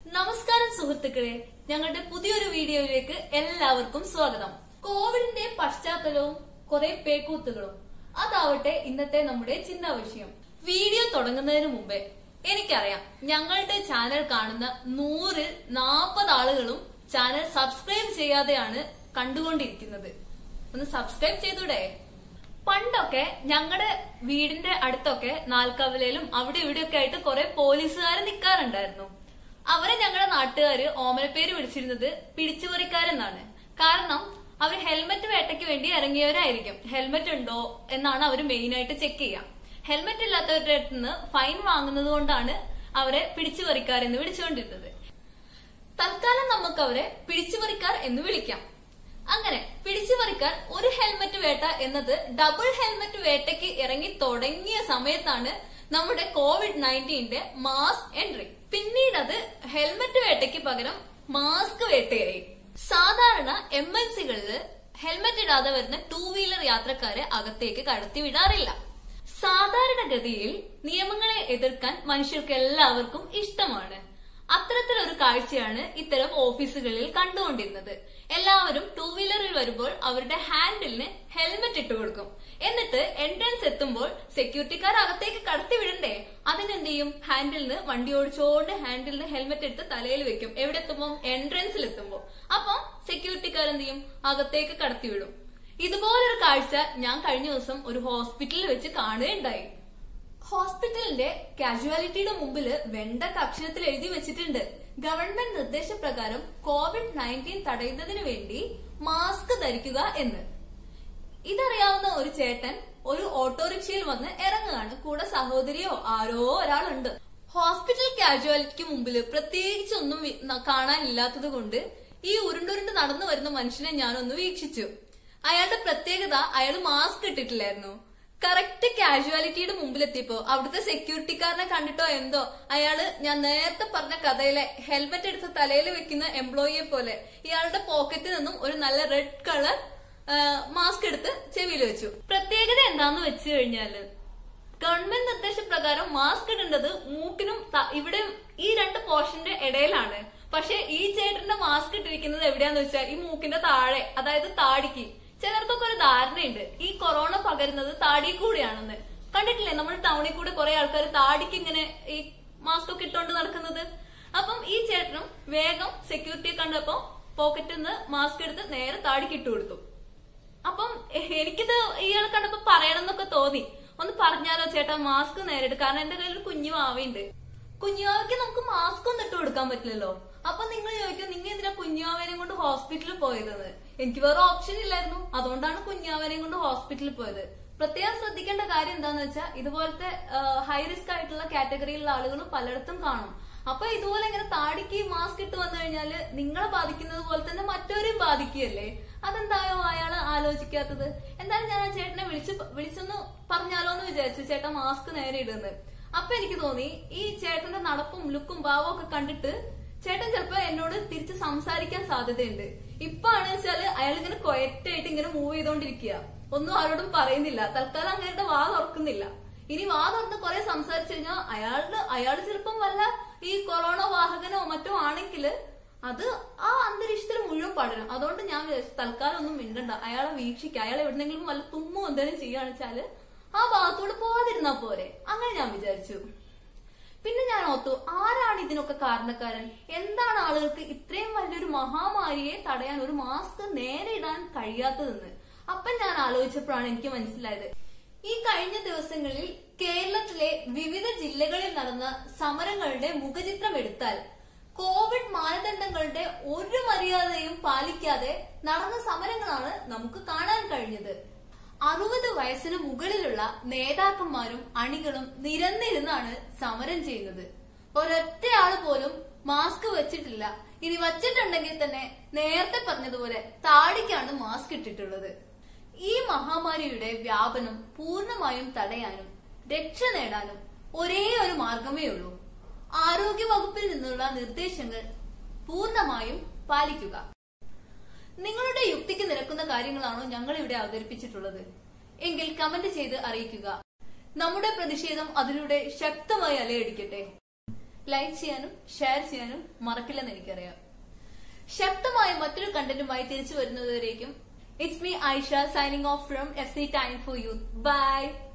നമസ്കാരം സുഹൃത്തുക്കളെ ഞങ്ങളുടെ പുതിയൊരു വീഡിയോയിലേക്ക് എല്ലാവർക്കും സ്വാഗതം കോവിഡിന്റെ പശ്ചാത്തലവും കുറെ പേക്കൂത്തുകളും അതാവട്ടെ ഇന്നത്തെ നമ്മുടെ ചിന്താ വിഷയം വീഡിയോ തുടങ്ങുന്നതിന് മുമ്പേ എനിക്കറിയാം ഞങ്ങളുടെ ചാനൽ കാണുന്ന നൂറിൽ നാൽപ്പത് ആളുകളും ചാനൽ സബ്സ്ക്രൈബ് ചെയ്യാതെയാണ് കണ്ടുകൊണ്ടിരിക്കുന്നത് ഒന്ന് സബ്സ്ക്രൈബ് ചെയ്തൂടെ പണ്ടൊക്കെ ഞങ്ങളുടെ വീടിന്റെ അടുത്തൊക്കെ നാൽക്കവലയിലും അവിടെ ഇവിടെയൊക്കെ ആയിട്ട് കുറെ പോലീസുകാർ നിൽക്കാറുണ്ടായിരുന്നു അവരെ ഞങ്ങളുടെ നാട്ടുകാര് ഓമനപ്പേര് വിളിച്ചിരുന്നത് പിടിച്ചുപറിക്കാരെന്നാണ് കാരണം അവർ ഹെൽമറ്റ് വേട്ടയ്ക്ക് വേണ്ടി ഇറങ്ങിയവരായിരിക്കും ഹെൽമറ്റ് ഉണ്ടോ എന്നാണ് അവർ മെയിൻ ആയിട്ട് ചെക്ക് ചെയ്യുക ഹെൽമറ്റ് ഇല്ലാത്തവരുടെ അടുത്ത് നിന്ന് ഫൈൻ വാങ്ങുന്നത് കൊണ്ടാണ് അവരെ പിടിച്ചുപറിക്കാരെന്ന് വിളിച്ചുകൊണ്ടിരുന്നത് തൽക്കാലം നമുക്ക് അവരെ പിടിച്ചുപറിക്കാർ എന്ന് വിളിക്കാം അങ്ങനെ പിടിച്ചുപറിക്കാർ ഒരു ഹെൽമറ്റ് വേട്ട എന്നത് ഡബിൾ ഹെൽമറ്റ് വേട്ടയ്ക്ക് ഇറങ്ങി തുടങ്ങിയ സമയത്താണ് നമ്മുടെ കോവിഡ് നയൻറ്റീന്റെ മാസ് എൻട്രി പിന്നീട് അത് ഹെൽമറ്റ് വേട്ടയ്ക്ക് പകരം മാസ്ക് വേട്ടയായി സാധാരണ എം എൽ സികളില് ഹെൽമറ്റ് ഇടാതെ വരുന്ന ടൂ വീലർ യാത്രക്കാരെ അകത്തേക്ക് കടത്തി വിടാറില്ല സാധാരണഗതിയിൽ നിയമങ്ങളെ എതിർക്കാൻ മനുഷ്യർക്ക് എല്ലാവർക്കും ഇഷ്ടമാണ് അത്തരത്തിലൊരു കാഴ്ചയാണ് ഇത്തരം ഓഫീസുകളിൽ കണ്ടുകൊണ്ടിരുന്നത് എല്ലാവരും ടൂ വീലറിൽ വരുമ്പോൾ അവരുടെ ഹാൻഡിലിന് ഹെൽമെറ്റ് ഇട്ട് കൊടുക്കും എന്നിട്ട് എൻട്രൻസ് എത്തുമ്പോൾ സെക്യൂരിറ്റിക്കാർ അകത്തേക്ക് കടത്തി വിടണ്ടേ അതിനെന്ത് ചെയ്യും ഹാൻഡിലിന് വണ്ടി ഓടിച്ചോണ്ട് ഹാൻഡിലിന് ഹെൽമെറ്റ് എടുത്ത് തലയിൽ വെക്കും എവിടെ എത്തുമ്പോൾ എൻട്രൻസിൽ എത്തുമ്പോൾ അപ്പം സെക്യൂരിറ്റിക്കാർ എന്ത് ചെയ്യും അകത്തേക്ക് കടത്തി വിടും ഇതുപോലൊരു കാഴ്ച ഞാൻ കഴിഞ്ഞ ദിവസം ഒരു ഹോസ്പിറ്റലിൽ വെച്ച് കാണുകയുണ്ടായി ഹോസ്പിറ്റലിന്റെ കാഷ്വാലിറ്റിയുടെ മുമ്പില് വെണ്ട അക്ഷരത്തിൽ എഴുതി വെച്ചിട്ടുണ്ട് ഗവൺമെന്റ് നിർദ്ദേശപ്രകാരം കോവിഡ് നയൻറ്റീൻ തടയുന്നതിന് വേണ്ടി മാസ്ക് ധരിക്കുക എന്ന് ഇതറിയാവുന്ന ഒരു ചേട്ടൻ ഒരു ഓട്ടോറിക്ഷയിൽ വന്ന് ഇറങ്ങുകയാണ് കൂടെ സഹോദരിയോ ആരോ ഒരാളുണ്ട് ഹോസ്പിറ്റൽ കാഷ്വാലിറ്റിക്ക് മുമ്പിൽ പ്രത്യേകിച്ച് ഒന്നും വി- ന- കാണാനില്ലാത്തത് കൊണ്ട് ഈ ഉരുണ്ടുരുണ്ട് നടന്നു വരുന്ന മനുഷ്യനെ ഞാനൊന്ന് വീക്ഷിച്ചു അയാളുടെ പ്രത്യേകത അയാൾ മാസ്ക് ഇട്ടിട്ടില്ലായിരുന്നു കറക്റ്റ് കാഷ്വാലിറ്റിയുടെ മുമ്പിലെത്തിയപ്പോ അവിടുത്തെ സെക്യൂരിറ്റിക്കാരനെ കണ്ടിട്ടോ എന്തോ അയാള് ഞാൻ നേരത്തെ പറഞ്ഞ കഥയിലെ ഹെൽമെറ്റ് എടുത്ത് തലയിൽ വെക്കുന്ന എംപ്ലോയിയെ പോലെ ഇയാളുടെ പോക്കറ്റിൽ നിന്നും ഒരു നല്ല റെഡ് കളർ മാസ്ക് എടുത്ത് ചെവിയിൽ വെച്ചു പ്രത്യേകത എന്താന്ന് വെച്ച് കഴിഞ്ഞാല് ഗവൺമെന്റ് നിർദ്ദേശപ്രകാരം മാസ്ക് ഇടേണ്ടത് മൂക്കിനും ത- ഇവിടെ ഈ രണ്ട് പോർഷന്റെ ഇടയിലാണ് പക്ഷെ ഈ ചേട്ടന്റെ മാസ്ക് ഇട്ടിരിക്കുന്നത് എവിടെയാന്ന് വെച്ചാൽ ഈ മൂക്കിന്റെ താഴെ അതായത് താടിക്ക് ചിലർക്കൊക്കെ ഒരു ധാരണയുണ്ട് ഈ കൊറോണ പകരുന്നത് താടി കൂടിയാണെന്ന് കണ്ടിട്ടില്ലേ നമ്മൾ ടൗണിൽ കൂടെ കുറെ ആൾക്കാർ താടിക്ക് ഇങ്ങനെ ഈ മാസ്ക് ഒക്കെ ഇട്ടുകൊണ്ട് നടക്കുന്നത് അപ്പം ഈ ചേട്ടനും വേഗം സെക്യൂരിറ്റിയെ കണ്ടപ്പോ പോക്കറ്റിൽ നിന്ന് മാസ്ക് എടുത്ത് നേരെ താടിക്ക് ഇട്ടു കൊടുത്തു അപ്പം എ- എനിക്കിത് ഇയാളെ കണ്ടപ്പോ പറയണം എന്നൊക്കെ തോന്നി ഒന്ന് പറഞ്ഞാലോ ചേട്ടാ മാസ്ക് നേരിട്ട് കാരണം എന്റെ കയ്യിൽ ഒരു കുഞ്ഞു മാവയുണ്ട് കുഞ്ഞുമാവയ്ക്ക് നമുക്ക് മാസ്ക് ഒന്നും ഇട്ട് കൊടുക്കാൻ പറ്റില്ലല്ലോ അപ്പൊ നിങ്ങൾ ചോദിക്കും നിങ്ങൾ എന്തിനാ കുഞ്ഞുമാവേനെയും കൊണ്ട് ഹോസ്പിറ്റലിൽ പോയതെന്ന് എനിക്ക് വേറെ ഓപ്ഷൻ ഇല്ലായിരുന്നു അതുകൊണ്ടാണ് കുഞ്ഞുമാവേനെയും കൊണ്ട് ഹോസ്പിറ്റലിൽ പോയത് പ്രത്യേകം ശ്രദ്ധിക്കേണ്ട കാര്യം എന്താന്ന് വെച്ചാൽ ഇതുപോലത്തെ ഹൈ റിസ്ക് ആയിട്ടുള്ള കാറ്റഗറിയിലുള്ള ആളുകൾ പലയിടത്തും കാണും അപ്പൊ ഇതുപോലെ ഇങ്ങനെ താടിക്ക് മാസ്ക് ഇട്ട് വന്നു കഴിഞ്ഞാല് നിങ്ങളെ ബാധിക്കുന്നത് പോലെ തന്നെ മറ്റവരെയും ബാധിക്കുകയല്ലേ അതെന്തായോ അയാള് ആലോചിക്കാത്തത് എന്തായാലും ഞാൻ ആ ചേട്ടനെ വിളിച്ച് പ- വിളിച്ചൊന്ന് പറഞ്ഞാലോ എന്ന് വിചാരിച്ചു ചേട്ടൻ മാസ്ക് നേരെ ഇടുന്നത് അപ്പൊ എനിക്ക് തോന്നി ഈ ചേട്ടന്റെ നടപ്പും ലുക്കും ഭാവവും ഒക്കെ കണ്ടിട്ട് ചേട്ടൻ ചിലപ്പോ എന്നോട് തിരിച്ച് സംസാരിക്കാൻ സാധ്യതയുണ്ട് ഇപ്പൊ ആണ് വെച്ചാല് അയാൾ ഇങ്ങനെ കൊയറ്റായിട്ട് ഇങ്ങനെ മൂവ് ചെയ്തോണ്ടിരിക്കുക ഒന്നും ആരോടും പറയുന്നില്ല തൽക്കാലം അങ്ങേരുടെ വാ തുറക്കുന്നില്ല ഇനി വാ തുറന്ന് കുറെ സംസാരിച്ചു കഴിഞ്ഞാൽ അയാളുടെ അയാൾ ചിലപ്പം വല്ല ഈ കൊറോണ വാഹകനോ മറ്റോ ആണെങ്കില് അത് ആ അന്തരീക്ഷത്തിൽ മുഴുവൻ പടരും അതുകൊണ്ട് ഞാൻ വിചാരിച്ചു തൽക്കാലം ഒന്നും മിണ്ടണ്ട അയാളെ വീക്ഷിക്കുക അയാൾ എവിടെന്നെങ്കിലും വല്ല തുമ്മോ എന്തെങ്കിലും ചെയ്യുകയാണെച്ചാല് ആ ഭാഗത്തോട് പോവാതിരുന്നാ പോരെ അങ്ങനെ ഞാൻ വിചാരിച്ചു പിന്നെ ഞാൻ ഓർത്തു ആരാണ് ഇതിനൊക്കെ കാരണക്കാരൻ എന്താണ് ആളുകൾക്ക് ഇത്രയും വലിയൊരു മഹാമാരിയെ തടയാൻ ഒരു മാസ്ക് നേരെ ഇടാൻ കഴിയാത്തതെന്ന് അപ്പം ഞാൻ ആലോചിച്ചപ്പോഴാണ് എനിക്ക് മനസ്സിലായത് ഈ കഴിഞ്ഞ ദിവസങ്ങളിൽ കേരളത്തിലെ വിവിധ ജില്ലകളിൽ നടന്ന സമരങ്ങളുടെ മുഖചിത്രം എടുത്താൽ കോവിഡ് മാനദണ്ഡങ്ങളുടെ ഒരു മര്യാദയും പാലിക്കാതെ നടന്ന സമരങ്ങളാണ് നമുക്ക് കാണാൻ കഴിഞ്ഞത് അറുപത് വയസ്സിന് മുകളിലുള്ള നേതാക്കന്മാരും അണികളും നിരന്നിരുന്നാണ് സമരം ചെയ്യുന്നത് ഒരൊറ്റ ആള് പോലും മാസ്ക് വെച്ചിട്ടില്ല ഇനി വച്ചിട്ടുണ്ടെങ്കിൽ തന്നെ നേരത്തെ പറഞ്ഞതുപോലെ താടിക്കാണ് മാസ്ക് ഇട്ടിട്ടുള്ളത് ഈ മഹാമാരിയുടെ വ്യാപനം പൂർണ്ണമായും തടയാനും രക്ഷ നേടാനും ഒരേ ഒരു മാർഗമേ ഉള്ളൂ ആരോഗ്യ വകുപ്പിൽ നിന്നുള്ള നിർദ്ദേശങ്ങൾ പൂർണ്ണമായും പാലിക്കുക നിങ്ങളുടെ യുക്തിക്ക് നിരക്കുന്ന കാര്യങ്ങളാണോ ഞങ്ങൾ ഇവിടെ അവതരിപ്പിച്ചിട്ടുള്ളത് എങ്കിൽ കമന്റ് ചെയ്ത് അറിയിക്കുക നമ്മുടെ പ്രതിഷേധം അതിലൂടെ ശക്തമായി അലയടിക്കട്ടെ ലൈക്ക് ചെയ്യാനും ഷെയർ ചെയ്യാനും മറക്കില്ലെന്ന് എനിക്കറിയാം ശക്തമായ മറ്റൊരു കണ്ടന്റുമായി തിരിച്ചു വരുന്നതുവരേക്കും it's me Aisha signing off from F C time for youth by